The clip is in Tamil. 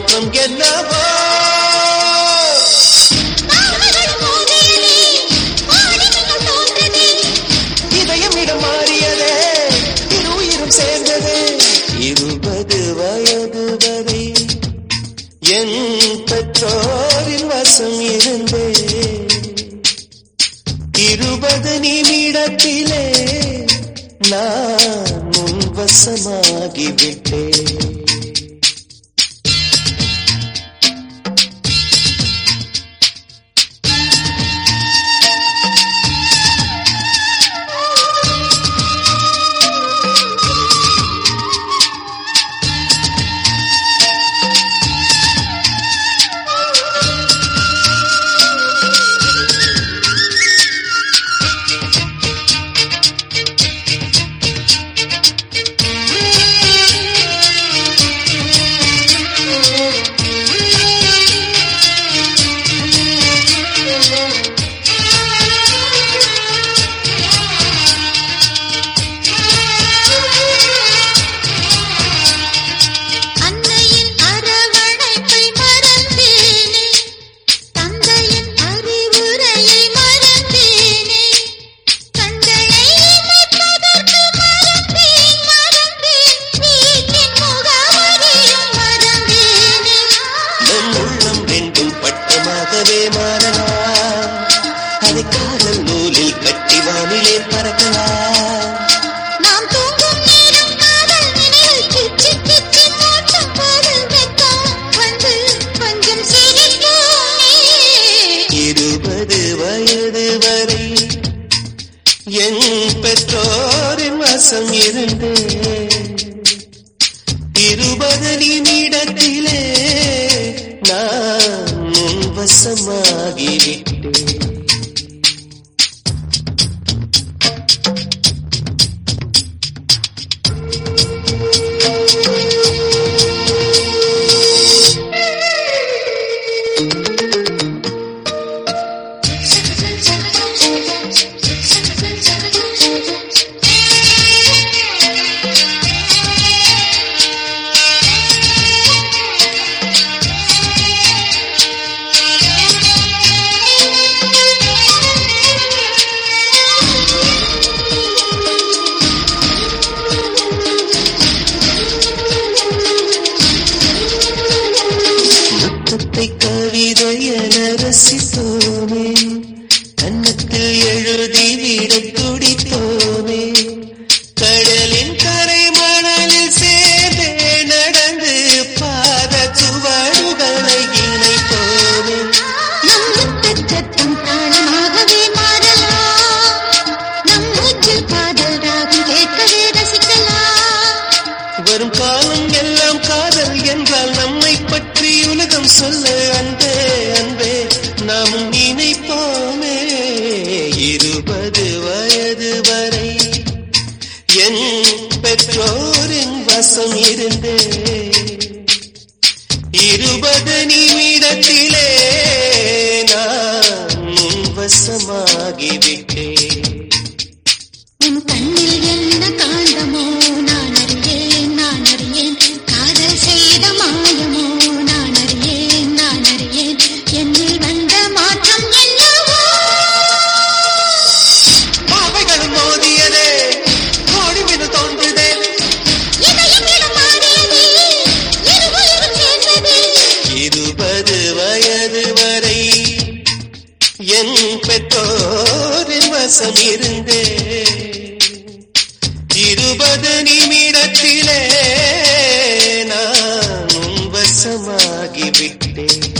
மாற்றம் என்னவோ நாமகள் மோதியதே ஆடிகள் தோன்றதே இதயம் இடம் மாறியதே இரு உயிரும் சேர்ந்ததே இருபது வயது வரை என் பெற்றோரின் வசம் இருந்தே இருபது நிமிடத்திலே நான் உன் வசமாகிவிட்டேன் அன்னையின் அரவணைப்பை மறந்தேனே தந்தையின் அறிவுரையை மறந்தேனே கண்களை இமைப்பதற்கு மறந்தேன் மறந்தேன் வீட்டின் முகவரியும் மறந்தேனே நம் உள்ளம் ரெண்டும் பட்டமாகவே மாறலாம் அதை காதல் நூலில் கட்டி வானிலே பறக்கலாம் நாம் தூங்கும் நேரம் காதல் நினைவு கிச்சு கிச்சு மூட்டும் போது வெட்கம் வந்து கொஞ்சம் சிரிக்குமே இருபது வயது வரை என் பெற்றோரின் வசம் இருந்தே இருபது நிமிடத்திலே நான் உன் வசமாகிவிட்டேன் முத்தத்தை கவிதை என ரசித்தோமே கன்னத்தில் எழுதி விட துடித்தோமே கடலின் கரை மணலில் சேர்ந்தே நடந்து பாத சுவடுகளை இணைத்தோமே நம் முத்தச் சத்தம் தாளமாகவே மாறலாம் நம் மூச்சில் காதல் ராகம் கேட்கவே ரசிக்கலாம் வரும் காலம் எல்லாம் காதல் என்றால் நம்மை பற்றி உலகம் சொல்ல அன்பே அன்பே நாமும் நினைப்போமே இருபது வயது வரை என் பெற்றோரின் வசம் இருந்தே இருபது நிமிடத்திலே நான் உன் வசமாகிவிட்டேன் உன் கண்ணில் என்ன காந்தமோ நான் அறியேன் நான் அறியேன் காதல் செய்த மாயமோ நான் அறியேன் நான் அறியேன் என்னில் வந்த மாற்றம் என்னவோ பாவைகள் மோதியதே கோடிவிடு தோன்றுதே இதயம் இடம் மாறியதே இருவரும் சேர்ந்ததே இருபது வயது வரை என் பெற்றோரின் வசம் இருந்தே இருபது நிமிடத்திலே நான் உன் வசமாகிவிட்டேன்